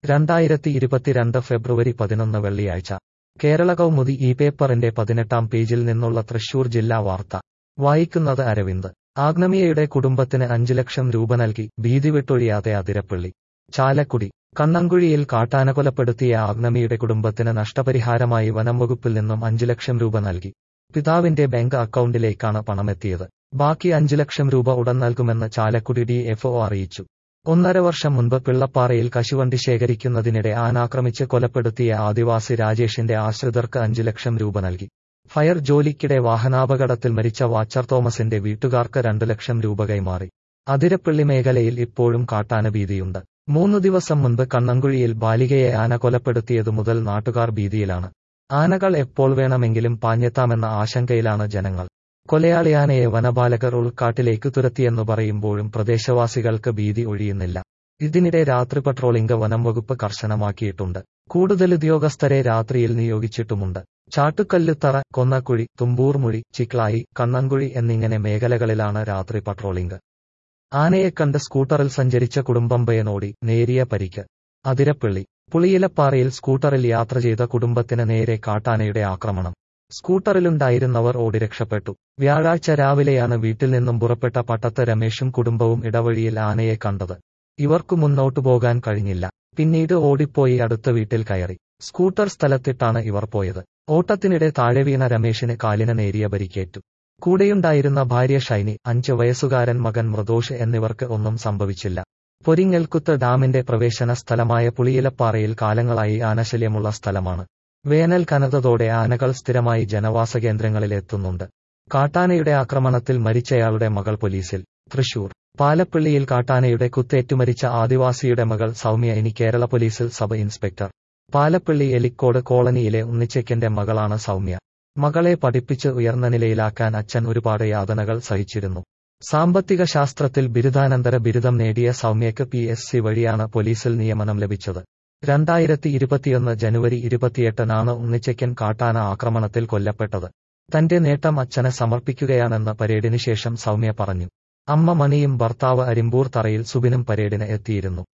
രണ്ടായിരത്തി ഇരുപത്തിരണ്ട് ഫെബ്രുവരി പതിനൊന്ന് വെള്ളിയാഴ്ച കേരള കൗമുദി ഈ പേപ്പറിന്റെ പതിനെട്ടാം പേജിൽ നിന്നുള്ള തൃശൂർ ജില്ലാ വാർത്ത വായിക്കുന്നത് അരവിന്ദ് ആഗ്നമിയയുടെ കുടുംബത്തിന് അഞ്ചു ലക്ഷം രൂപ നൽകി ഭീതി വിട്ടൊഴിയാതെ അതിരപ്പള്ളി ചാലക്കുടി കണ്ണങ്കുഴിയിൽ കാട്ടാന കൊലപ്പെടുത്തിയ ആഗ്നമിയുടെ കുടുംബത്തിന് നഷ്ടപരിഹാരമായി വനം വകുപ്പിൽ നിന്നും അഞ്ചു ലക്ഷം രൂപ നൽകി പിതാവിന്റെ ബാങ്ക് അക്കൗണ്ടിലേക്കാണ് പണമെത്തിയത് ബാക്കി അഞ്ചു ലക്ഷം രൂപ ഉടൻ നൽകുമെന്ന് ചാലക്കുടി ഡി എഫ് അറിയിച്ചു ഒന്നര വർഷം മുൻപ് പിള്ളപ്പാറയിൽ കശുവണ്ടി ശേഖരിക്കുന്നതിനിടെ ആനാക്രമിച്ച് കൊലപ്പെടുത്തിയ ആദിവാസി രാജേഷിന്റെ ആശ്രിതർക്ക് അഞ്ചു ലക്ഷം രൂപ നൽകി ഫയർ ജോലിക്കിടെ വാഹനാപകടത്തിൽ മരിച്ച വാച്ചർ തോമസിന്റെ വീട്ടുകാർക്ക് രണ്ടു ലക്ഷം രൂപ കൈമാറി അതിരപ്പള്ളി മേഖലയിൽ ഇപ്പോഴും കാട്ടാന ഭീതിയുണ്ട് മൂന്നു ദിവസം മുൻപ് കണ്ണങ്കുഴിയിൽ ബാലികയെ ആന കൊലപ്പെടുത്തിയതു മുതൽ നാട്ടുകാർ ഭീതിയിലാണ് ആനകൾ എപ്പോൾ വേണമെങ്കിലും പാഞ്ഞെത്താമെന്ന ആശങ്കയിലാണ് ജനങ്ങൾ കൊലയാളിയാനയെ വനപാലകർ ഉൾക്കാട്ടിലേക്ക് തുരത്തിയെന്നു പറയുമ്പോഴും പ്രദേശവാസികൾക്ക് ഭീതി ഒഴിയുന്നില്ല ഇതിനിടെ രാത്രി പട്രോളിംഗ് വനം വകുപ്പ് കർശനമാക്കിയിട്ടുണ്ട് കൂടുതൽ ഉദ്യോഗസ്ഥരെ രാത്രിയിൽ നിയോഗിച്ചിട്ടുമുണ്ട് ചാട്ടുകല്ലുത്തറ കൊന്നക്കുഴി തുമ്പൂർമുഴി ചിക്ലായി കണ്ണൻകുഴി എന്നിങ്ങനെ മേഖലകളിലാണ് രാത്രി പട്രോളിംഗ് ആനയെ കണ്ട് സ്കൂട്ടറിൽ സഞ്ചരിച്ച കുടുംബമ്പയനോടി നേരിയ പരിക്ക് അതിരപ്പള്ളി പുളിയിലപ്പാറയിൽ സ്കൂട്ടറിൽ യാത്ര ചെയ്ത കുടുംബത്തിന് നേരെ കാട്ടാനയുടെ ആക്രമണം സ്കൂട്ടറിലുണ്ടായിരുന്നവർ ഓടി രക്ഷപ്പെട്ടു വ്യാഴാഴ്ച രാവിലെയാണ് വീട്ടിൽ നിന്നും പുറപ്പെട്ട പട്ടത്ത് രമേശും കുടുംബവും ഇടവഴിയിൽ ആനയെ കണ്ടത് ഇവർക്കു മുന്നോട്ടു പോകാൻ കഴിഞ്ഞില്ല പിന്നീട് ഓടിപ്പോയി അടുത്ത വീട്ടിൽ കയറി സ്കൂട്ടർ സ്ഥലത്തിട്ടാണ് ഇവർ പോയത് ഓട്ടത്തിനിടെ താഴെ വീണ രമേശിന് കാലിന് നേരിയ പരിക്കേറ്റു കൂടെയുണ്ടായിരുന്ന ഭാര്യ ഷൈനി അഞ്ച് വയസ്സുകാരൻ മകൻ മൃദോഷ് എന്നിവർക്ക് ഒന്നും സംഭവിച്ചില്ല പൊരിങ്ങൽക്കുത്ത് ഡാമിന്റെ പ്രവേശന സ്ഥലമായ പുളിയിലപ്പാറയിൽ കാലങ്ങളായി ആനശല്യമുള്ള സ്ഥലമാണ് വേനൽ കനതതോടെ ആനകൾ സ്ഥിരമായി ജനവാസ കേന്ദ്രങ്ങളിൽ എത്തുന്നുണ്ട് കാട്ടാനയുടെ ആക്രമണത്തിൽ മരിച്ചയാളുടെ മകൾ പോലീസിൽ തൃശൂർ പാലപ്പള്ളിയിൽ കാട്ടാനയുടെ കുത്തേറ്റു മരിച്ച ആദിവാസിയുടെ മകൾ സൗമ്യ ഇനി കേരള പോലീസിൽ സബ് ഇൻസ്പെക്ടർ പാലപ്പള്ളി എലിക്കോട് കോളനിയിലെ ഉണ്ണിച്ചയ്ക്കന്റെ മകളാണ് സൗമ്യ മകളെ പഠിപ്പിച്ച് ഉയർന്ന നിലയിലാക്കാൻ അച്ഛൻ ഒരുപാട് യാതനകൾ സഹിച്ചിരുന്നു സാമ്പത്തിക ശാസ്ത്രത്തിൽ ബിരുദാനന്തര ബിരുദം നേടിയ സൗമ്യക്ക് പി എസ് സി വഴിയാണ് പോലീസിൽ നിയമനം ലഭിച്ചത് രണ്ടായിരത്തി ഇരുപത്തിയൊന്ന് ജനുവരി ഇരുപത്തിയെട്ടിനാണ് ഉണ്ണിച്ചയ്ക്കൻ കാട്ടാന ആക്രമണത്തിൽ കൊല്ലപ്പെട്ടത് തന്റെ നേട്ടം അച്ഛനെ സമർപ്പിക്കുകയാണെന്ന് പരേഡിന് ശേഷം സൗമ്യ പറഞ്ഞു അമ്മ മണിയും ഭർത്താവ് അരിമ്പൂർ തറയിൽ സുബിനും പരേഡിന് എത്തിയിരുന്നു